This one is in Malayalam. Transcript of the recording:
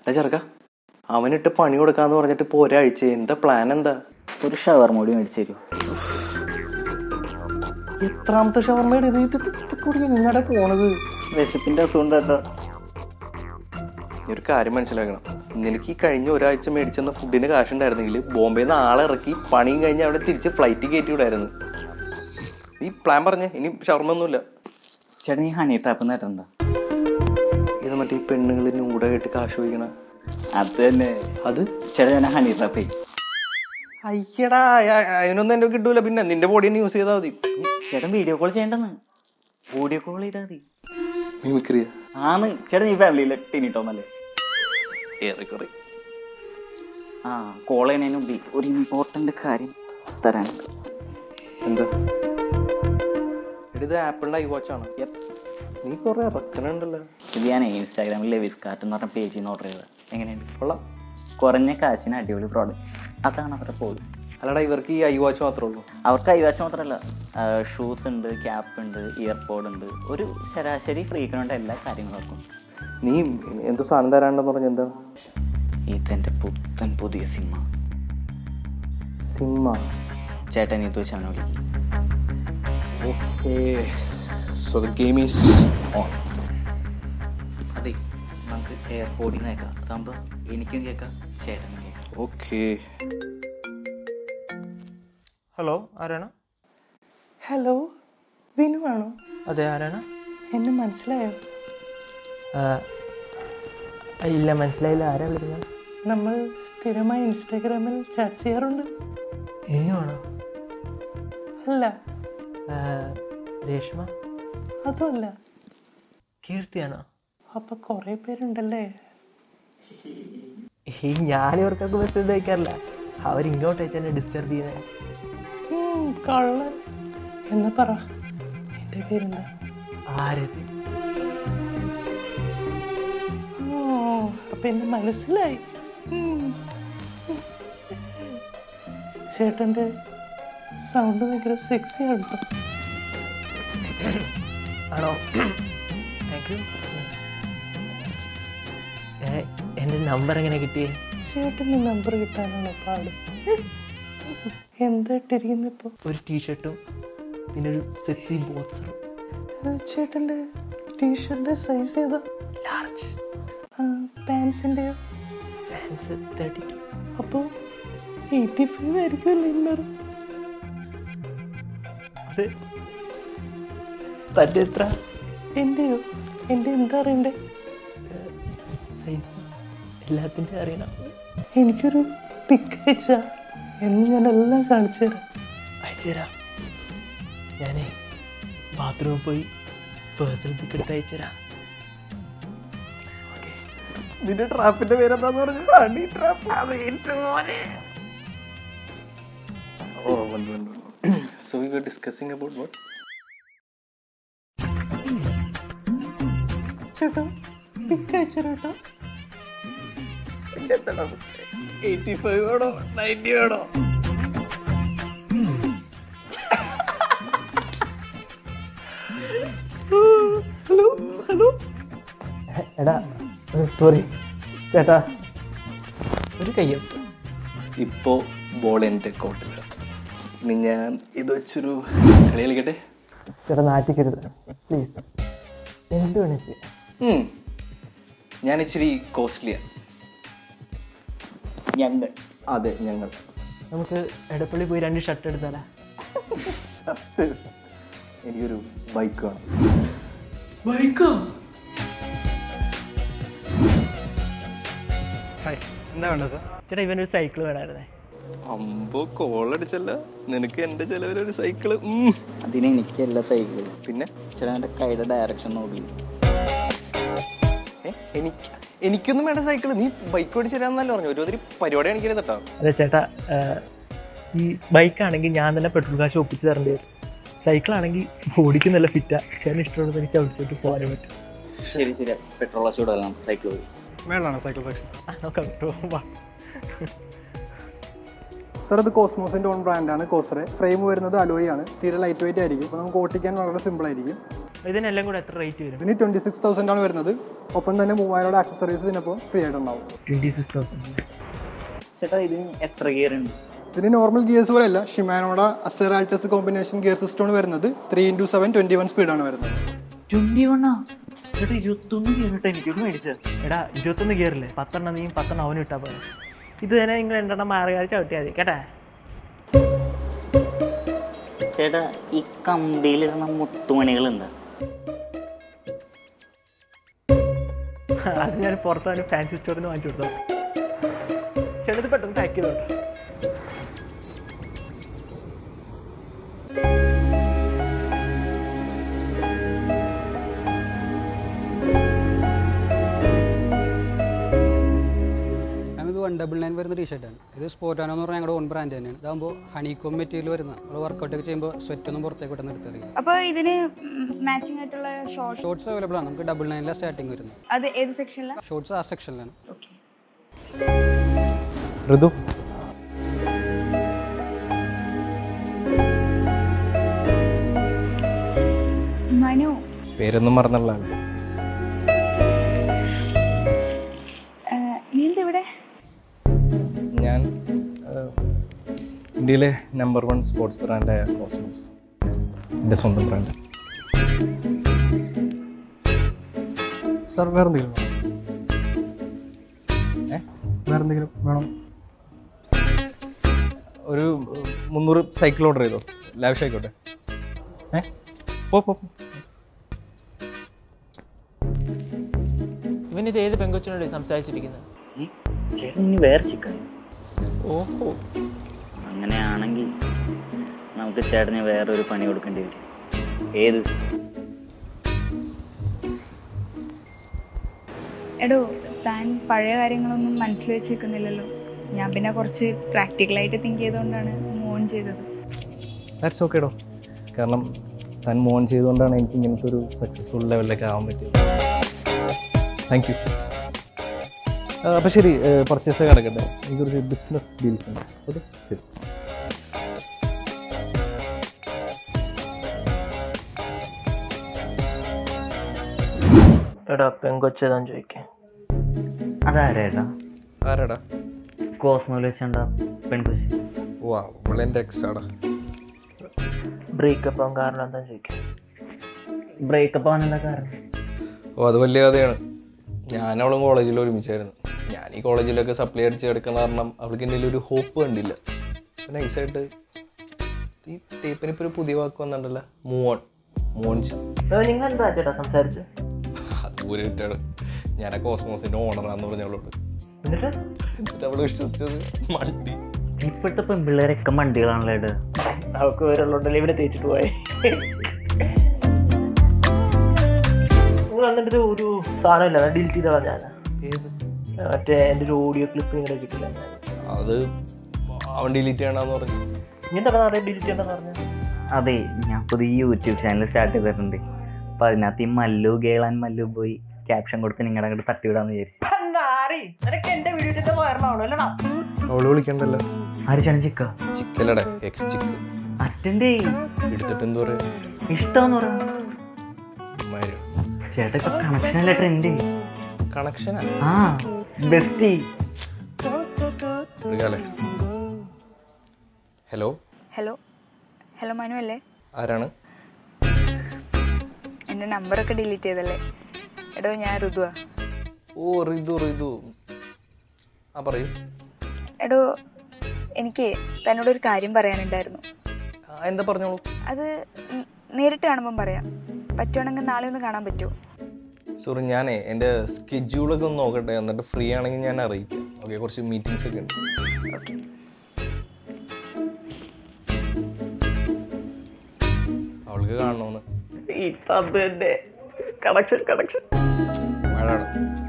എടാ ചെറുക്ക അവനിട്ട് പണി കൊടുക്കാന്ന് പറഞ്ഞിട്ട് ഇപ്പൊ ഒരാഴ്ച എന്താ പ്ലാൻ എന്താ ഒരു ഷവർ മോടി മേടിച്ചു തരുമോ എത്രാമത്തെ ഷവർമ്മയുടെ ഇത് ഇത് ഇത് കൂടി എങ്ങടെ പോണത് വിശപ്പിന്റെ അസുഖം കേട്ടോ നീ ഒരു കാര്യം മനസ്സിലാക്കണം നിനക്ക് ഈ കഴിഞ്ഞ ഒരാഴ്ച മേടിച്ചെന്ന ഫുഡിന് കാശുണ്ടായിരുന്നെങ്കിൽ ബോംബെയിൽ നിന്ന് ആളെ ഇറക്കി പണിയും കഴിഞ്ഞ് അവിടെ തിരിച്ച് ഫ്ലൈറ്റ് കയറ്റി വിടായിരുന്നു നീ പ്ലാൻ പറഞ്ഞേ ഇനി ഷവർമ്മ ഒന്നുമില്ല ചേട്ടൻ ഈ ഹണി ട്രാപ്പ് നേട്ടുണ്ടോ ഇത് മറ്റേ ഈ പെണ്ണുങ്ങൾ നൂടായിട്ട് കാശ് വയ്ക്കണ അത് തന്നെ അത് ചേട്ടാ ഞാൻ ഹണി ട്രാപ്പ് അയ്യടാ അ- അതിനൊന്നും എൻ്റെ കിട്ടൂല പിന്നെ നിന്റെ ബോഡി തന്നെ യൂസ് ചെയ്താൽ മതി ചേട്ടൻ വീഡിയോ കോൾ ചെയ്യണ്ടെന്ന് വീഡിയോ കോൾ ചെയ്താൽ മതി മിമിക്രിയ ആന്ന് ചേട്ടൻ ഈ ഫാമിലിയിലെ ടിനിട്ടോന്നല്ലേ ഏറെക്കുറെ ആ കോൾ ചെയ്യുന്നതിന് മുമ്പ് ഒരു ഇമ്പോർട്ടൻ്റ് കാര്യം തരാനുണ്ട് എന്താ എടി, ഇത് ആപ്പിളിന്റെ ഐ വാച്ച് ആണ് നീ കുറെ ഇറക്കണുണ്ടല്ലോ ഇത് ഞാൻ ഇൻസ്റ്റാഗ്രാമിൽ ലെവിസ് കാർട്ട് എന്ന് പറഞ്ഞ പേജിൽ നിന്ന് ഓർഡർ ചെയ്തത് എങ്ങനെയുണ്ട് കൊള്ളാം കുറഞ്ഞ കാശിന് അടിപൊളി പ്രോഡക്റ്റ് അതാണ് അവരുടെ പോളിസി അല്ലടാ ഇവർക്ക് ഈ ഐ വാച്ച് മാത്രമേ ഉള്ളൂ അവർക്ക് കൈവാച്ച് മാത്രമല്ല ഷൂസ് ഉണ്ട് ക്യാപ്പ് ഉണ്ട് ഇയർപോഡ് ഉണ്ട് ഒരു ശരാശരി ഫ്രീക്കിനുണ്ട് എല്ലാ കാര്യങ്ങൾക്കും നീ എന്ത് സാധനം തരാണ്ടെന്ന് പറഞ്ഞ എന്താ ഇതെൻ്റെ പുത്തൻ പുതിയ സിനിമ സിനിമ ചേട്ടൻ ഇത് വെച്ച് അവനെ വിളിക്കും okay so the game is on അതെ നമുക്ക് എയർപോർട്ടിൽ നിന്ന് കേൾക്കാം അതാകുമ്പോൾ എനിക്കും കേൾക്കാം ചേട്ടനും കേൾക്കാം ഓക്കേ ഹലോ ആരാണ് ഹലോ വിനു ആണോ അതെ ആരാണ് എന്നെ മനസ്സിലായോ ആ, ഇല്ല മനസ്സിലായില്ല ആരാ വിളിക്കുന്നത് നമ്മൾ സ്ഥിരമായി ഇൻസ്റ്റാഗ്രാമിൽ ചാറ്റ് ചെയ്യാറുണ്ട് ഇനിയുമാണോ അല്ല ആ, രേഷ്മ അതുമല്ല കീർത്തിയാണോ അപ്പൊ കുറെ പേരുണ്ടല്ലേ ഈ ഞാൻ ഇവർക്കൊക്കെ മെസ്സേജ് അയക്കാറില്ല അവരിങ്ങോട്ട് അയച്ചാൽ ഡിസ്റ്റർബ് ചെയ്യുന്നത് ഉം, കള്ളൻ എന്ന് പറ എന്റെ പേരെന്താ ആരത് ഓ അപ്പൊ എന്നെ മനസ്സിലായി ഉം. ചേട്ടന്റെ സൗണ്ട് ഭയങ്കര സെക്സി ആണ് ട്ടോ. ആണോ താങ്ക് യു എൻ്റെ നമ്പർ എങ്ങനെ കിട്ടിയേ ചേട്ടന്റെ നമ്പർ കിട്ടാനാണ് പാട് എന്താ ഇട്ടിരിക്കുന്ന ഇപ്പൊ ഒരു ടീഷർട്ടും പിന്നെ ഒരു സെക്സി ബോക്സറും ആ, ചേട്ടന്റെ ടീഷർട്ടിന്റെ സൈസ് ഏതാ ലാർജ് പാൻസിന്റെ ഫാൻസ് തേർട്ടി ടു അപ്പൊ എയ്റ്റി ഫൈവ് ആയിരിക്കുമല്ലോ ഇന്നർ അത് തൻ്റെ എത്ര എന്റെയോ എന്റെ എന്താ അറിയണ്ടേ സൈസ് എല്ലാത്തിൻ്റെ അറിയണം എനിക്കൊരു പിക്ക് അയച്ചാ എന്ന് ഞാൻ എല്ലാം കാണിച്ചു തരാം അയച്ചുതരാം ഞാനേ ബാത്റൂമിൽ പോയി പേഴ്സണൽ പിക്ക് എടുത്ത് അയച്ചുതരാം നിന്റെ ട്രാപ്പിന്റെ പേരെന്താന്ന് പറഞ്ഞു ഹണി ട്രാപ്പ് ഓ വന്നു വന്നു so we were discussing about what ചേട്ടാ പിക്ക് അയച്ചു കേട്ടോ എയ്റ്റി ഫൈവ് വേണോ നയൻറ്റി വേണോ ഹലോ ഹലോ എടാ സോറി ചേട്ടാ ഒരു കയ്യപ്പ് ഇപ്പോ ബോൾ എൻ്റെ കോട്ടില്ല ഇനി ഞാൻ ഇത് വെച്ചൊരു കളി കളിക്കട്ടെ ചേട്ടാ നാട്ടിക്കരുത് പ്ലീസ് എന്ത് വേണേ ചെയ്യാം ഉം. ഞാൻ ഇച്ചിരി കോസ്റ്റ്ലിയാണ് ഞങ്ങൾ അതെ ഞങ്ങൾ നമുക്ക് എടപ്പള്ളി പോയി രണ്ട് ഷർട്ട് എടുത്താലാ എനിക്കൊരു ബൈക്ക് വേണം ബൈക്കോ എന്താ വേണ്ടത് സാർ ചേട്ടാ ഇവനൊരു സൈക്കിൾ വേണമായിരുന്നേ അമ്പോ കോളടിച്ചല്ല നിനക്ക് എൻ്റെ ചെലവിലൊരു സൈക്കിള് അതിന് എനിക്കല്ല സൈക്കിൾ പിന്നെ ചേട്ടാ എൻ്റെ കൈയുടെ ഡയറക്ഷൻ നോക്കി ഏ, എനിക്ക് എനിക്കൊന്നും വേണ്ട സൈക്കിള് നീ ബൈക്ക് ഓടിച്ചു തരാന്നല്ലേ പറഞ്ഞു ഒരുമാതിരി പരിപാടി കാണിക്കരുത് കേട്ടോ അതെ ചേട്ടാ ആ, ഈ ബൈക്കാണെങ്കിൽ ഞാൻ തന്നെ പെട്രോൾ കാശ് ഒപ്പിച്ച് തരേണ്ടി വരും സൈക്കിളാണെങ്കിൽ ബോഡിക്ക് നല്ല ഫിറ്റാ ചേട്ടന് ഇഷ്ടമുള്ളത് എനിക്ക് അവിടുത്തോട്ട് പോകാനും പറ്റും ശരി ശരി പെട്രോൾ ചൂടല്ല നമുക്ക് സൈക്കിൾ പോയി മേളാണ് സൈക്കിൾ സെക്ഷൻ ആ നോക്കാം വാ. സാർ ഇത് കോസ്മോസിന്റെ ഓൺ ബ്രാൻഡാണ് കോസറെ ഫ്രെയിം വരുന്നത് അലോയി ആണ് തീരെ ലൈറ്റ് വെയിറ്റ് ആയിരിക്കും അപ്പോൾ നമുക്ക് ഓട്ടിക്കാൻ വളരെ സിമ്പിൾ ആയിരിക്കും ഇതിനെല്ലാം കൂടെ എത്ര റേറ്റ് വരും ഇതിന് ട്വന്റി സിക്സ് തൗസൻഡ് ആണ് വരുന്നത് ഒപ്പം തന്നെ മൂവായിരം ആക്സസറീസ് ഇതിനൊപ്പം ഫ്രീ ആയിട്ടുണ്ടാവും ട്വൻറ്റി സിക്സ് തൗസൻഡ് ചേട്ടാ ഇതിന് എത്ര ഗിയർ ഉണ്ട് ഇതിന് നോർമൽ ഗിയേഴ്സ് പോലെയല്ല ഷിമാനോടെ അസെറാൾട്ടസ് കോമ്പിനേഷൻ ഗിയർ സിസ്റ്റമാണ് വരുന്നത് three into seven twenty one സ്പീഡാണ് വരുന്നത് ട്വന്റി വണ്ണാ ചേട്ടാ ഇരുപത്തൊന്ന് ഗിയർ കേട്ടോ എനിക്കോട് മേടിച്ചത് എടാ ഇരുപത്തൊന്ന് ഗിയറില്ലേ പത്തെണ്ണം നീ പത്തെണ്ണം അവനും ഇട്ടാൽ പോലെ ഇത് തന്നെ നിങ്ങൾ രണ്ടെണ്ണം മാറി മാറി ചവിട്ടിയാൽ മതി കേട്ടാ ചേട്ടാ ഈ കമ്പിയിലിടുന്ന മുത്തുമണികൾ എന്താ അത് ഞാൻ പുറത്ത് അവന് ഫാൻസി സ്റ്റോറിൽ നിന്ന് വാങ്ങിച്ചു കൊടുത്തു ചേട്ടത് പെട്ടെന്ന് പാക്ക് ചെയ്തോട്ടെ ഇത് വൺ ഡബിൾ നയൻ വരുന്ന ടീഷർട്ടാണ് ഇത് സ്പോർട്ടാനോ എന്ന് പറഞ്ഞാൽ ഞങ്ങളുടെ ഓൺ ബ്രാൻഡ് തന്നെയാണ് ഇതാകുമ്പോൾ ഹണിക്കോം മെറ്റീരിയൽ വരുന്ന നമ്മൾ വർക്കൗട്ട് ഒക്കെ ചെയ്യുമ്പോൾ സ്വെറ്റ് ഒന്നും പുറത്തേക്ക് പെട്ടെന്ന് എടുത്തറിയും അപ്പോൾ ഇതിന് മാച്ചിങ് ആയിട്ടുള്ള ഷോർട്ട് ഷോർട്സ് അവൈലബിൾ ആണ് നമുക്ക് ഡബിൾ നയനിലെ സ്റ്റാർട്ടിങ് വരുന്നത് അത് ഏത് സെക്ഷനിലാണ് ഷോർട്സ് ആ സെക്ഷനിലാണ് ഓക്കെ ഋതു മനു പേരൊന്നും മറന്നുള്ള ആ, നീ എന്താ ഇവിടെ ഞാൻ ഏഹ്, ഇന്ത്യയിലെ നമ്പർ വൺ സ്പോർട്സ് ബ്രാൻഡായ കോസ്മോസ് എൻ്റെ സ്വന്തം ബ്രാൻഡ് സാർ വേറെ എന്തെങ്കിലും വേണോ ഏ? വേറെ എന്തെങ്കിലും വേണം ഒരു ഏഹ്, മുന്നൂറ് സൈക്കിൾ ഓർഡർ ചെയ്തോ ലാവിഷ് ആയിക്കോട്ടെ ഏ പോ പോ പോ. ഇവനിത് ഏത് പെങ്കൊച്ചിനോട് സംസാരിച്ചിരിക്കുന്നത് ചേട്ടൻ ഇനി വേറെ ചിക്കൻ ഓഹോ അങ്ങനെയാണെങ്കിൽ നമുക്ക് ചേട്ടന് വേറൊരു പണി കൊടുക്കേണ്ടി വരും ഏത് എടോ താൻ പഴയ കാര്യങ്ങളൊന്നും മനസ്സിൽ വെച്ചേക്കുന്നില്ലല്ലോ ഞാൻ പിന്നെ കുറച്ച് പ്രാക്ടിക്കലായിട്ട് തിങ്ക് ചെയ്തുകൊണ്ടാണ് മോൺ ചെയ്തത് ദാറ്റ്സ് ഓക്കെ ഡോ കാരണം താൻ മോൺ ചെയ്തുകൊണ്ടാണ് എനിക്ക് ഇങ്ങനത്തെ ഒരു സക്സസ്ഫുൾ ലെവലിലേക്ക് ആവാൻ പറ്റിയത് താങ്ക് യു അപ്പോൾ ശരി പർച്ചേസ് കിടക്കട്ടെ എനിക്ക് കുറച്ച് ബിസിനസ് ഡീൽസ് ഉണ്ട് ഓക്കെ ശരി എടാ പെങ്കൊച്ചതാന്ന് ചോദിക്കാം അതാരേട്ടാ ആരാടാ കോസ്മോയിൽ വെച്ചണ്ട പെൺകുച്ചി വാ അവളെൻ്റെ എക്സ് ആടാ ബ്രേക്കപ്പ് ആവാൻ കാരണം എന്താന്ന് ചോദിക്കാം ബ്രേക്കപ്പ് ആവാൻ എന്താ കാരണം ഓ അത് വലിയ കഥയാണ് ഞാനവളും കോളേജിൽ ഒരുമിച്ചായിരുന്നു ഞാൻ ഈ കോളേജിലൊക്കെ സപ്ലൈ അടിച്ച് കിടക്കുന്ന കാരണം അവൾക്ക് എൻ്റെ ഒരു ഹോപ്പ് കണ്ടില്ല നൈസായിട്ട് ഈ തേപ്പിന് ഇപ്പോൾ ഒരു പുതിയ വാക്ക് വന്നിട്ടുണ്ടല്ലോ മൂവൺ മൂവൺ നിങ്ങൾ എന്താ ചേട്ടാ സംസാരിച്ച് അത് ഒരു വിറ്റാണ് ഞാൻ ആ കോസ്മോസിൻ്റെ ഓണറാന്ന് പറഞ്ഞ അവളോട് എന്നിട്ട് എന്നിട്ട് അവൾ വിശ്വസിച്ചത് മണ്ടി ഇപ്പോഴത്തെ പെൺപിള്ളേരൊക്കെ മണ്ടികളാണല്ലോ ഏട്ടാ അവൾക്ക് വേറുള്ളതുണ്ടല്ലോ ഇവിടെ തേച്ചിട്ട് പോയെ നിങ്ങൾ എന്നിട്ട് ഒരു സാധനമില്ല ഡിലീറ്റ് ചെയ്ത ഞാൻ ഏത് മറ്റേ എൻ്റെ ഒരു ഓഡിയോ ക്ലിപ്പ് ഇങ്ങനെ കിട്ടില്ല ഞാൻ അത് അവൻ ഡിലീറ്റ് ചെയ്യണമെന്ന് പറഞ്ഞു ഇങ്ങനത്തെ നാളെ ഡിലീറ്റ് ചെയ്യണമെന്ന് പറഞ്ഞു അതെ ഞാൻ പുതിയ യൂട്യൂബ് ചാനൽ സ്റ്റാർട്ട് ചെയ്തിട്ടുണ്ട് അപ്പൊ അതിനകത്ത് ഈ മല്ലു ഗേളാൻ മല്ലു പോയി ക്യാപ്ഷൻ കൊടുത്ത് നിങ്ങളുടെ അങ്ങോട്ട് തട്ടിവിടാന്ന് വിചാരിച്ചു നിനക്ക് എന്റെ വീഡിയോ വയറിലാവണോ അല്ലടാ അവള് വിളിക്കണ്ടല്ലോ ആര് ചേട്ടൻ ചിക്ക ചിക്കലടെ എക്സ് ചിക്ക് അറ്റൻഡ് എടുത്തിട്ട് എന്താ പറയുക ഇഷ്ടമെന്ന് പറയാ മാര് ചേട്ടാ ഇപ്പൊ കണക്ഷൻ അല്ലേ ട്രെൻഡ് കണക്ഷനാ ആ ബെസ്റ്റ് എടുക്കാല്ലേ ഹലോ ഹലോ ഹലോ മനു അല്ലേ ആരാണ് എൻ്റെ നമ്പറൊക്കെ ഡിലീറ്റ് ചെയ്തല്ലേ എടോ ഞാൻ ഋതുവാ ഓ റിതു റിതു ആ പറയൂ എടോ എനിക്ക് തന്നോടൊരു കാര്യം പറയാനുണ്ടായിരുന്നു ആ, എന്താ പറഞ്ഞോളൂ അത് ന- നേരിട്ട് കാണുമ്പം പറയാം പറ്റുവാണെങ്കിൽ നാളെ ഒന്ന് കാണാൻ പറ്റുമോ സോറി ഞാനേ എൻ്റെ സ്കെഡ്യൂളൊക്കെ ഒന്ന് നോക്കട്ടെ എന്നിട്ട് ഫ്രീ ആണെങ്കിൽ ഞാൻ അറിയിക്കാം ഓക്കെ കുറച്ച് മീറ്റിംഗ്സ് ഒക്കെ ഉണ്ട് ഓക്കെ അവൾക്ക് കാണണമെന്ന് ഇപ്പൊ അത് തന്നെ കണക്ഷൻ കണക്ഷൻ മഴ